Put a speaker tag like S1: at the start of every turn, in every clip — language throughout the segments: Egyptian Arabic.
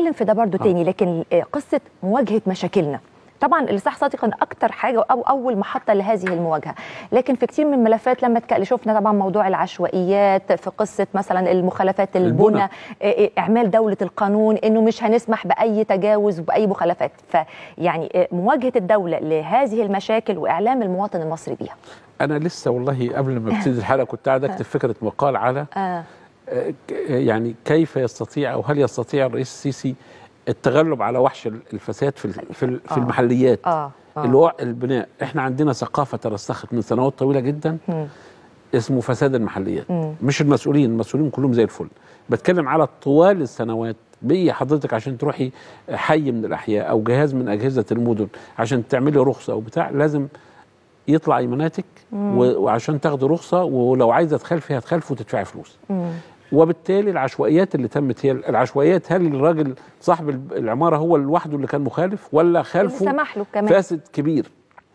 S1: هنتكلم في ده برضو تاني لكن آه، قصه مواجهه مشاكلنا طبعا الاصلاح الصادق كان اكتر حاجه او اول محطه لهذه المواجهه لكن في كتير من الملفات لما تك- شفنا طبعا موضوع العشوائيات في قصه مثلا المخالفات
S2: البنى.
S1: البنى آه، آه، اعمال دوله القانون انه مش هنسمح باي تجاوز وباي مخالفات فيعني آه، مواجهه الدوله لهذه المشاكل واعلام المواطن المصري بيها
S2: انا لسه والله قبل ما ابتدي الحلقه كنت قاعد اكتب فكره مقال على
S1: آه.
S2: آه، ك- يعني كيف يستطيع او هل يستطيع الرئيس السيسي التغلب على وحش الفساد في ال- في ال- في
S1: آه.
S2: المحليات
S1: اه آه.
S2: اللي هو البناء احنا عندنا ثقافه ترسخت من سنوات طويله جدا
S1: مم.
S2: اسمه فساد المحليات
S1: مم.
S2: مش المسؤولين المسؤولين كلهم زي الفل بتكلم على طوال السنوات بي حضرتك عشان تروحي حي من الاحياء او جهاز من اجهزه المدن عشان تعملي رخصه او بتاع لازم يطلع ايماناتك و- وعشان تاخدي رخصه ولو عايزه تخالفي هتخالفي وتدفعي فلوس
S1: مم.
S2: وبالتالي العشوائيات اللي تمت هي العشوائيات هل الراجل صاحب العماره هو لوحده اللي كان مخالف ولا خالفه
S1: سمح له كمان
S2: فاسد كبير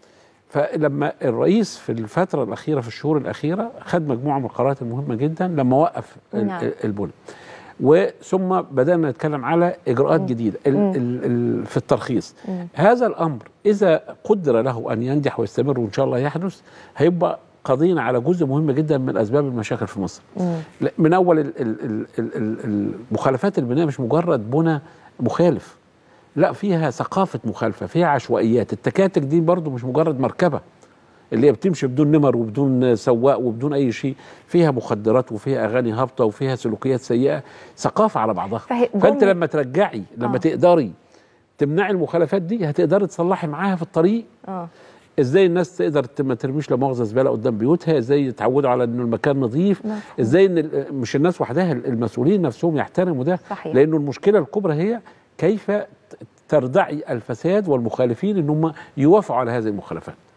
S2: فلما الرئيس في الفترة الأخيرة في الشهور الأخيرة خد مجموعة من القرارات المهمة جدا لما وقف ال-
S1: نعم.
S2: ال- البنى وثم بدأنا نتكلم على إجراءات جديدة ال ال ال في الترخيص هذا الأمر إذا قدر له أن ينجح ويستمر وإن شاء الله يحدث هيبقى قضينا على جزء مهم جدا من أسباب المشاكل في مصر لا، من أول ال- ال- ال- ال- ال- المخالفات البناء مش مجرد بنى مخالف لا فيها ثقافة مخالفة فيها عشوائيات التكاتك دي برضو مش مجرد مركبة اللي هي بتمشي بدون نمر وبدون سواق وبدون أي شيء فيها مخدرات وفيها أغاني هابطة وفيها سلوكيات سيئة ثقافة على بعضها
S1: فهي-
S2: فأنت
S1: جملة-
S2: لما ترجعي لما
S1: آه.
S2: تقدري تمنعي المخالفات دي هتقدري تصلحي معاها في الطريق
S1: اه
S2: ازاي الناس تقدر ت- ما ترميش لا مؤاخذه زباله قدام بيوتها ازاي يتعودوا على انه المكان نظيف
S1: مفهوم.
S2: ازاي ان ال- مش الناس وحدها المسؤولين نفسهم يحترموا ده
S1: صحيح.
S2: لانه المشكله الكبرى هي كيف ت- تردعي الفساد والمخالفين ان هم يوافقوا على هذه المخالفات